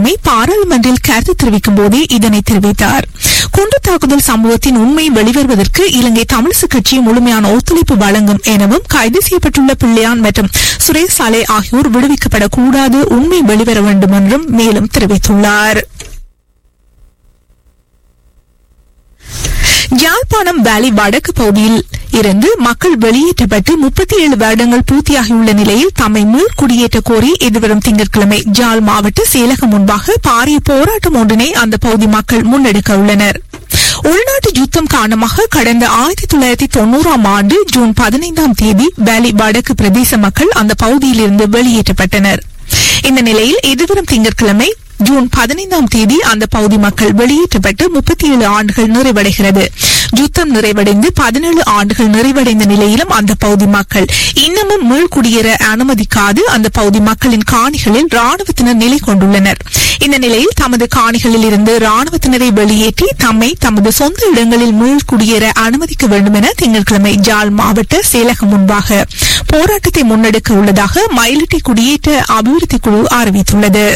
திங்கட்கிழமை பாராளுமன்றில் கருத்து தெரிவிக்கும் போதே இதனை தெரிவித்தார் குண்டு தாக்குதல் சம்பவத்தின் உண்மை வெளிவருவதற்கு இலங்கை தமிழிசு கட்சி முழுமையான ஒத்துழைப்பு வழங்கும் எனவும் கைது செய்யப்பட்டுள்ள பிள்ளையான் மற்றும் சுரேஷ் சாலை ஆகியோர் விடுவிக்கப்படக்கூடாது உண்மை வெளிவர வேண்டும் என்றும் மேலும் தெரிவித்துள்ளார் யாழ்ப்பாணம் வேலி வடக்கு பகுதியில் இருந்து மக்கள் வெளியேற்றப்பட்டு முப்பத்தி ஏழு வருடங்கள் பூர்த்தியாகியுள்ள நிலையில் தம்மை மீள் குடியேற்ற கோரி எதிர்வரும் திங்கட்கிழமை ஜாழ் மாவட்ட செயலகம் முன்பாக பாரிய போராட்டம் ஒன்றினை அந்த பகுதி மக்கள் முன்னெடுக்க உள்ளனர் உள்நாட்டு யுத்தம் காரணமாக கடந்த ஆயிரத்தி தொள்ளாயிரத்தி தொண்ணூறாம் ஆண்டு ஜூன் பதினைந்தாம் தேதி வேலி வடக்கு பிரதேச மக்கள் அந்த பகுதியிலிருந்து வெளியேற்றப்பட்டனர் இந்த நிலையில் எதிர்வரும் திங்கட்கிழமை ஜூன் பதினைந்தாம் தேதி அந்த பகுதி மக்கள் வெளியேற்றப்பட்டு முப்பத்தி ஏழு ஆண்டுகள் நிறைவடைகிறது யுத்தம் நிறைவடைந்து பதினேழு ஆண்டுகள் நிறைவடைந்த நிலையிலும் அந்த பகுதி மக்கள் இன்னமும் மீள்குடியேற அனுமதிக்காது அந்த பகுதி மக்களின் காணிகளில் ராணுவத்தினர் நிலை கொண்டுள்ளனர் இந்த நிலையில் தமது காணிகளில் இருந்து ராணுவத்தினரை வெளியேற்றி தம்மை தமது சொந்த இடங்களில் மீள்குடியேற அனுமதிக்க வேண்டும் என திங்கட்கிழமை ஜாழ் மாவட்ட செயலகம் முன்பாக போராட்டத்தை முன்னெடுக்க உள்ளதாக மயிலிட்டி குடியேற்ற அபிவிருத்தி குழு அறிவித்துள்ளது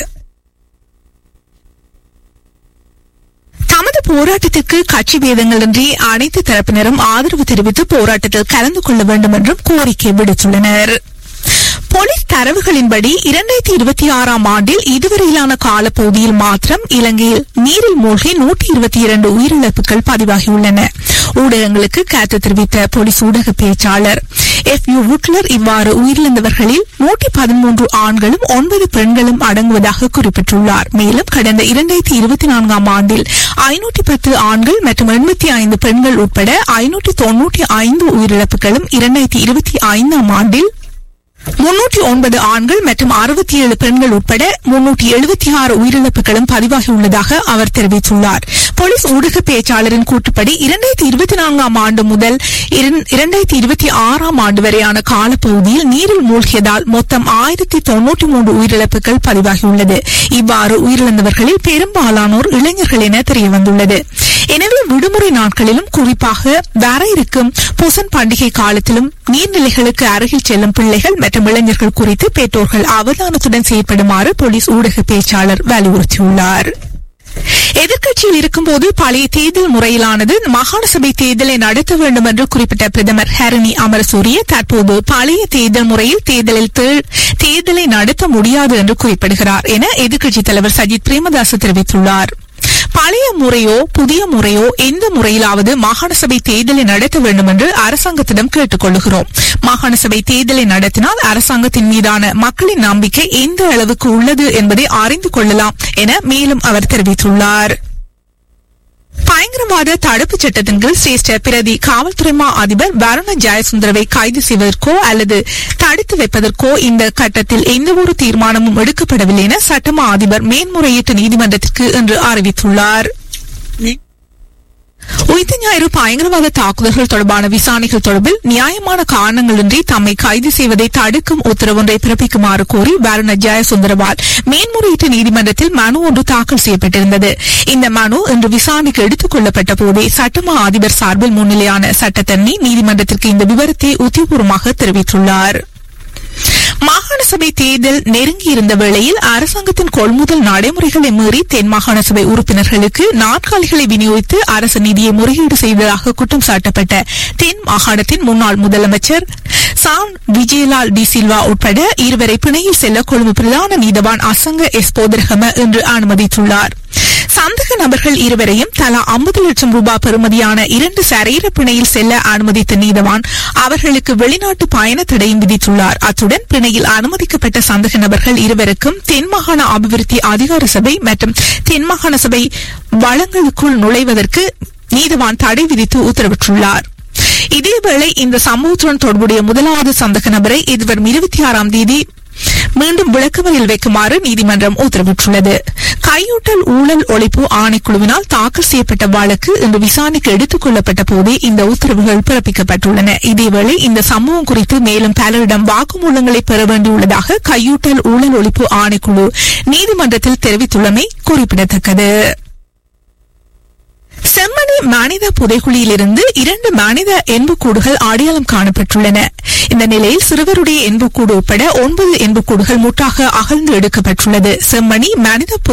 தமது போராட்டத்திற்கு கட்சி பேதங்களின்றி அனைத்து தரப்பினரும் ஆதரவு தெரிவித்து போராட்டத்தில் கலந்து கொள்ள வேண்டும் என்றும் கோரிக்கை விடுத்துள்ளனர் போலீஸ் தரவுகளின்படி இரண்டாயிரத்தி இருபத்தி ஆறாம் ஆண்டில் இதுவரையிலான காலப்பகுதியில் மாத்திரம் இலங்கையில் நீரில் மூழ்கி நூற்றி இருபத்தி இரண்டு உயிரிழப்புகள் பதிவாகியுள்ளன ஊடகங்களுக்கு கருத்து தெரிவித்த போலீஸ் ஊடக பேச்சாளர் எஃப் யூ வுட்லர் இவ்வாறு உயிரிழந்தவர்களில் நூற்றி பதிமூன்று ஆண்களும் ஒன்பது பெண்களும் அடங்குவதாக குறிப்பிட்டுள்ளார் மேலும் கடந்த இரண்டாயிரத்தி இருபத்தி நான்காம் ஆண்டில் ஐநூற்றி பத்து ஆண்கள் மற்றும் எண்பத்தி ஐந்து பெண்கள் உட்பட ஐநூற்றி தொன்னூற்றி ஐந்து உயிரிழப்புகளும் இரண்டாயிரத்தி இருபத்தி ஐந்தாம் ஆண்டில் முன்னூற்றி ஒன்பது ஆண்கள் மற்றும் அறுபத்தி ஏழு பெண்கள் உட்பட முன்னூற்றி எழுபத்தி ஆறு உயிரிழப்புகளும் பதிவாகியுள்ளதாக அவர் தெரிவித்துள்ளார் போலீஸ் ஊடக பேச்சாளரின் கூற்றுப்படி இரண்டாயிரத்தி இருபத்தி நான்காம் ஆண்டு முதல் இரண்டாயிரத்தி இருபத்தி ஆறாம் ஆண்டு வரையான காலப்பகுதியில் நீரில் மூழ்கியதால் மொத்தம் ஆயிரத்தி தொன்னூற்றி மூன்று உயிரிழப்புகள் பதிவாகியுள்ளது இவ்வாறு உயிரிழந்தவர்களில் பெரும்பாலானோர் இளைஞர்கள் என தெரியவந்துள்ளது எனவே விடுமுறை நாட்களிலும் குறிப்பாக வர இருக்கும் புசன் பண்டிகை காலத்திலும் நீர்நிலைகளுக்கு அருகில் செல்லும் பிள்ளைகள் மற்றும் இளைஞர்கள் குறித்து பெற்றோர்கள் அவதானத்துடன் செயற்படுமாறு போலீஸ் ஊடக பேச்சாளர் வலியுறுத்தியுள்ளார் எதிர்க்கட்சியில் இருக்கும்போது பழைய தேர்தல் முறையிலானது மாகாண சபை தேர்தலை நடத்த வேண்டும் என்று குறிப்பிட்ட பிரதமர் ஹரணி அமரசூரிய தற்போது பழைய தேர்தல் முறையில் தேர்தலில் தேர்தலை நடத்த முடியாது என்று குறிப்பிடுகிறார் என எதிர்க்கட்சித் தலைவர் சஜித் பிரேமதாஸ் தெரிவித்துள்ளார் பழைய முறையோ புதிய முறையோ எந்த முறையிலாவது மாகாண சபை தேர்தலை நடத்த வேண்டும் என்று அரசாங்கத்திடம் கேட்டுக் கொள்ளுகிறோம் மாகாண சபை தேர்தலை நடத்தினால் அரசாங்கத்தின் மீதான மக்களின் நம்பிக்கை எந்த அளவுக்கு உள்ளது என்பதை அறிந்து கொள்ளலாம் என மேலும் அவர் தெரிவித்துள்ளார் பயங்கரவாத தடுப்பு சட்டத்தின் கீழ் சிரேஷ்ட பிரதி காவல்துறை மா அதிபர் வருண ஜெயசுந்தரவை கைது செய்வதற்கோ அல்லது தடுத்து வைப்பதற்கோ இந்த கட்டத்தில் எந்தவொரு தீர்மானமும் எடுக்கப்படவில்லை என சட்டமா அதிபர் மேன்முறையீட்டு நீதிமன்றத்திற்கு இன்று அறிவித்துள்ளார் உயிர்த்த ஞாயிறு பயங்கரவாத தாக்குதல்கள் தொடர்பான விசாரணைகள் தொடர்பில் நியாயமான காரணங்களின்றி தம்மை கைது செய்வதை தடுக்கும் உத்தரவொன்றை பிறப்பிக்குமாறு கோரி வருண ஜெயசுந்தரவால் மேன்முறையீட்டு நீதிமன்றத்தில் மனு ஒன்று தாக்கல் செய்யப்பட்டிருந்தது இந்த மனு இன்று விசாரணைக்கு எடுத்துக் கொள்ளப்பட்ட போதே சட்டமா அதிபர் சார்பில் முன்னிலையான சட்டத்தண்ணி நீதிமன்றத்திற்கு இந்த விவரத்தை உத்தியபூர்வமாக தெரிவித்துள்ளார் மாகாண சபை தேர்தல் நெருங்கியிருந்த வேளையில் அரசாங்கத்தின் கொள்முதல் நடைமுறைகளை மீறி தென் மாகாண சபை உறுப்பினர்களுக்கு நாற்காலிகளை விநியோகித்து அரசு நிதியை முறையீடு செய்ததாக குற்றம் சாட்டப்பட்ட தென் மாகாணத்தின் முன்னாள் முதலமைச்சர் சான் விஜயலால் டி சில்வா உட்பட இருவரை பிணையில் செல்ல கொழும்பு பிரதான நீதவான் அசங்க எஸ் போதரகம இன்று அனுமதித்துள்ளார் சந்தக நபர்கள் இருவரையும் தலா ஐம்பது லட்சம் ரூபாய் பெறுமதியான இரண்டு சரீர பிணையில் செல்ல அனுமதித்த நீதவான் அவர்களுக்கு வெளிநாட்டு பயண தடையும் விதித்துள்ளார் அத்துடன் பிணையில் அனுமதிக்கப்பட்ட சந்தக நபர்கள் இருவருக்கும் தென் மாகாண அபிவிருத்தி அதிகார சபை மற்றும் தென் மாகாண சபை வளங்களுக்குள் நுழைவதற்கு நீதவான் தடை விதித்து உத்தரவிட்டுள்ளார் இதேவேளை இந்த சம்பவத்துடன் தொடர்புடைய முதலாவது சந்தக நபரை எதிர்வரும் இருபத்தி ஆறாம் தேதி மீண்டும் விளக்கமறியல் வைக்குமாறு நீதிமன்றம் உத்தரவிட்டுள்ளது கையூட்டல் ஊழல் ஒழிப்பு ஆணைக்குழுவினால் தாக்கல் செய்யப்பட்ட வழக்கு இன்று விசாரணைக்கு எடுத்துக் கொள்ளப்பட்ட போதே இந்த உத்தரவுகள் பிறப்பிக்கப்பட்டுள்ளன இதேவேளை இந்த சம்பவம் குறித்து மேலும் பலரிடம் வாக்குமூலங்களை பெற வேண்டியுள்ளதாக கையூட்டல் ஊழல் ஒழிப்பு ஆணைக்குழு நீதிமன்றத்தில் தெரிவித்துள்ளமை குறிப்பிடத்தக்கது செம்மணி மனித புதைகுழியிலிருந்து இரண்டு மனித எண்புக்கூடுகள் அடையாளம் காணப்பட்டுள்ளன இந்த நிலையில் சிறுவருடைய எண்புக்கூடு உட்பட ஒன்பது எண்புக்கூடுகள் முற்றாக அகழ்ந்து எடுக்கப்பட்டுள்ளது செம்மணி மனித